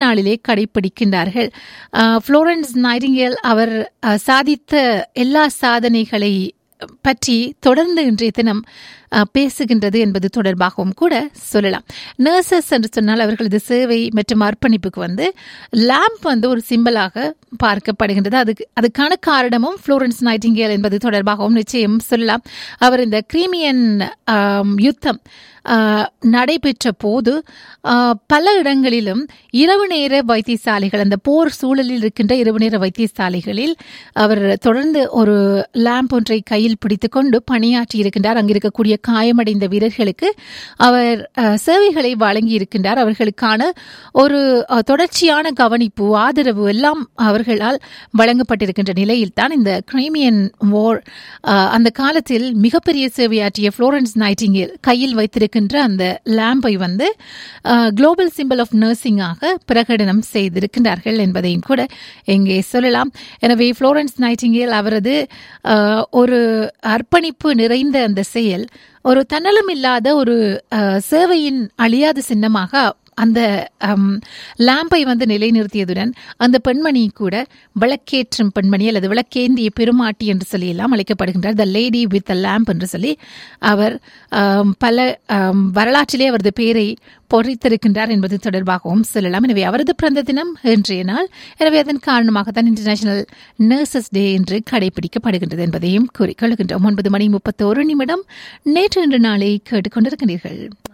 நாளிலே கடைபிடிக்கின்றார்கள் Florence Nightingale அவர் அஹ், சாதித்த எல்லா சாதனைகளை பற்றி தொடர்ந்து இன்றைய தினம் அஹ், பேசுகின்றது என்பது தொடர்பாகவும் கூட சொல்லலாம் நர்சஸ் என்று சொன்னால் அவர்களது சேவை மற்றும் அர்ப்பணிப்புக்கு வந்து லேம்ப் வந்து ஒரு சிம்பலாக பார்க்கப்படுகின்றது அதுக்கு அதுக்கான காரணமும் ஃப்ளோரன்ஸ் நைட்டிங்கேல் என்பது தொடர்பாகவும் நிச்சயம் சொல்லலாம் அவர் இந்த கிரீமியன் ஆம், யுத்தம் ஆ, நடைபெற்ற போது ஆ, பல இடங்களிலும் இரவு நேர வைத்தியசாலைகள் அந்த போர் சூழலில் இருக்கின்ற இரவு நேர வைத்தியசாலைகளில் அவர் தொடர்ந்து ஒரு லேம்ப் ஒன்றை கையில் பிடித்துக்கொண்டு பணியாற்றி இருக்கின்றார் அங்கு இருக்கக்கூடிய காயமடைந்த வீரர்களுக்கு அவர் ஆ, சேவைகளை வழங்கி இருக்கின்றார் அவர்களுக்கான ஒரு ஆ, தொடர்ச்சியான கவனிப்பு ஆதரவு எல்லாம் அவர்களால் வழங்கப்பட்டிருக்கின்ற நிலையில் தான் இந்த கிரைமியன் வார் அந்த காலத்தில் மிகப்பெரிய சேவையாற்றிய புளோரன்ஸ் நைட்டிங்கேல் கையில் வைத்திருக்கின்ற அந்த லேம்பை வந்து குளோபல் சிம்பிள் ஆஃப் நர்சிங்காக பிரகடனம் செய்திருக்கின்றார்கள் என்பதையும் கூட இங்கே சொல்லலாம் எனவே புளோரன்ஸ் நைட்டிங்கேல் அவரது ஆஹ், ஒரு அர்ப்பணிப்பு நிறைந்த அந்த செயல் ஒரு தன்னலம் இல்லாத ஒரு ஆஹ், சேவையின் அழியாத சின்னமாக அந்த அம், லாம்பை வந்து நிலைநிறுத்தியதுடன் அந்த பெண்மணி கூட விளக்கேற்றும் பெண்மணி அல்லது விளக்கேந்திய பெருமாட்டி என்று சொல்லி எல்லாம் அழைக்கப்படுகின்றார் the lady with the lamp என்று சொல்லி அவர் ஆம், பல ஆம், வரலாற்றிலே அவரது பெயரை பொறித்திருக்கின்றார் என்பது தொடர்பாகவும் சொல்லலாம் எனவே அவரது பிறந்த தினம் இன்றைய நாள் எனவே அதன் காரணமாகத்தான் இன்டர்நேஷனல் நர்சஸ் டே என்று கடைபிடிக்கப்படுகின்றது என்பதையும் கூறிக்கொள்கின்றோம் ஒன்பது மணி முப்பத்தோரு நிமிடம் நேற்று இன்று நாளை கேட்டுக்கொண்டிருக்கிறீர்கள்